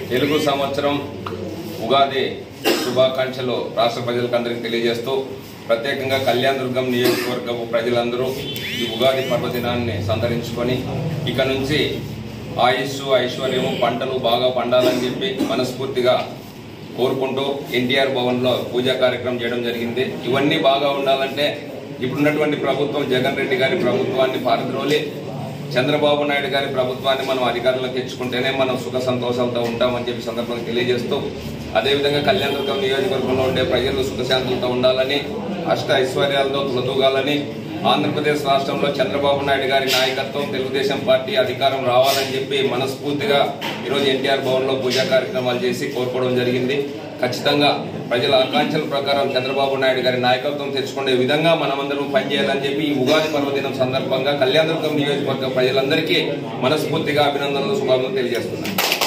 తెలుగు సంవత్సరం ఉగాది శుభాకాంక్షలు రాష్ట్ర ప్రజలకు అందరికీ తెలియజేస్తూ ప్రత్యేకంగా కళ్యాణ్ దుర్గం నియోజకవర్గపు ప్రజలందరూ ఈ ఉగాది పర్వదినాన్ని సంతరించుకొని ఇక నుంచి ఆయుష్ ఐశ్వర్యము పంటలు బాగా పండాలని చెప్పి మనస్ఫూర్తిగా కోరుకుంటూ ఎన్టీఆర్ భవన్లో పూజా కార్యక్రమం చేయడం జరిగింది ఇవన్నీ బాగా ఉండాలంటే ఇప్పుడున్నటువంటి ప్రభుత్వం జగన్ రెడ్డి గారి ప్రభుత్వాన్ని పారద్రోలి చంద్రబాబు నాయుడు గారి ప్రభుత్వాన్ని మనం అధికారంలోకి తెచ్చుకుంటేనే మనం సుఖ సంతోషాలతో ఉంటామని చెప్పి సందర్భంగా తెలియజేస్తూ అదేవిధంగా కళ్యాణదుర్గం నియోజకవర్గంలో ఉండే ప్రజలు సుఖశాంతులతో ఉండాలని అష్ట ఐశ్వర్యాలతో తులతూగాలని ఆంధ్రప్రదేశ్ రాష్ట్రంలో చంద్రబాబు నాయుడు గారి నాయకత్వం తెలుగుదేశం పార్టీ అధికారం రావాలని చెప్పి మనస్ఫూర్తిగా ఈరోజు ఎన్టీఆర్ భవన్లో పూజా కార్యక్రమాలు చేసి కోరుకోవడం జరిగింది ఖచ్చితంగా ప్రజల ఆకాంక్షల ప్రకారం చంద్రబాబు నాయుడు గారి నాయకత్వం తెచ్చుకునే విధంగా మనమందరం పనిచేయాలని చెప్పి ఈ ఉగాది పర్వదినం సందర్భంగా కళ్యాణదుర్గం నియోజకవర్గ ప్రజలందరికీ మనస్ఫూర్తిగా అభినందనలు శుభాకాంక్షలు తెలియజేస్తున్నాను